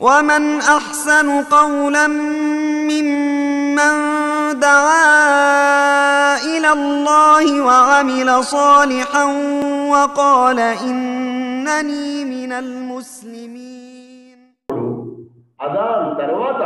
ومن احسن قولا ممن دعا الى الله وعمل صالحا وقال انني من المسلمين అదాన్ తర్వాత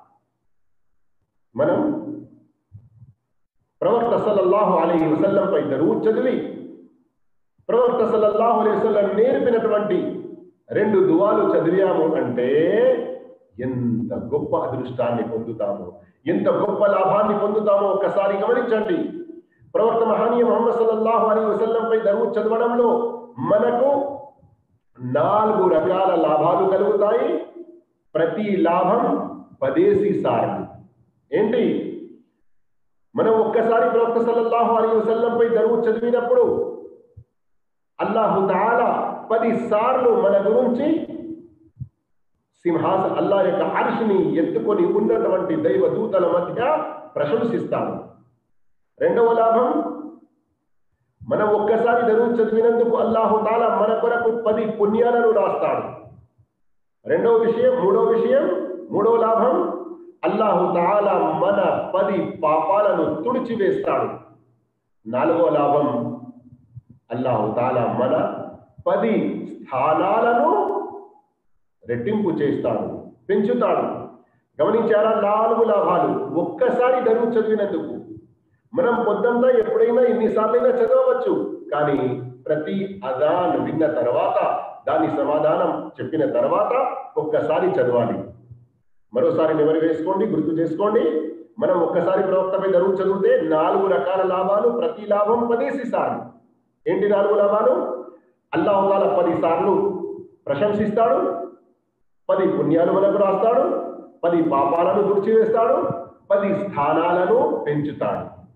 మనం ప్రవక్త సల్లల్లాహు అలైహి వసల్లంపై దరువు చదివి ప్రవక్త సల్లల్లాహు అలైహి వసల్లం నేర్పినటువంటి రెండు దువాలు చదివాము అంటే ఎంత గొప్ప అదృష్టాన్ని పొందుతాము ఎంత గొప్ప లాభాన్ని పొందుతామో ఒక్కసారి గమనించండి ప్రవక్త మహనీయ మొహమ్మద్ సల్లల్లాహు అలైహి వసల్లంపై దరువు చదవడంలో మనకు నాలుగు రకాల లాభాలు కలుగుతాయి ప్రతి లాభం పదేసి సార్లు ఏంటి మనం ఒక్కసారి ప్రవక్త సల్లల్లాహు అలీ వసల్లంపై దరువు చదివినప్పుడు అల్లాహు తాలా పది సార్లు మన గురించి సింహాస అల్లా యొక్క అరిషిని ఎత్తుకొని ఉన్నటువంటి దైవ దూతల మధ్య ప్రశంసిస్తాను రెండవ లాభం మనం ఒక్కసారి దరువు చదివినందుకు అల్లాహు తాలా మన కొరకు పది పుణ్యాలను రాస్తాడు రెండవ విషయం మూడవ విషయం మూడవ లాభం అల్లాహు తాలా మన పది పాపాలను తుడిచివేస్తాడు నాలుగవ లాభం అల్లాహు తాలా మన పది స్థానాలను రెట్టింపు చేస్తాడు పెంచుతాడు గమనించారా నాలుగు లాభాలు ఒక్కసారి దరువు చదివినందుకు మనం పొద్దంతా ఎప్పుడైనా ఎన్నిసార్లైనా చదవవచ్చు కానీ ప్రతి అదాన్ విన్న తర్వాత దాని సమాధానం చెప్పిన తర్వాత ఒక్కసారి చదవాలి మరోసారి నెమరు వేసుకోండి గుర్తు చేసుకోండి మనం ఒక్కసారి ప్రవక్తపై దరువు చదివితే నాలుగు రకాల లాభాలు ప్రతి లాభం పదేసి సార్లు ఏంటి నాలుగు లాభాలు అల్లాహుతాల పది సార్లు ప్రశంసిస్తాడు పది పుణ్యాలు మనకు రాస్తాడు పది పాపాలను తుడిచివేస్తాడు పది స్థానాలను పెంచుతాడు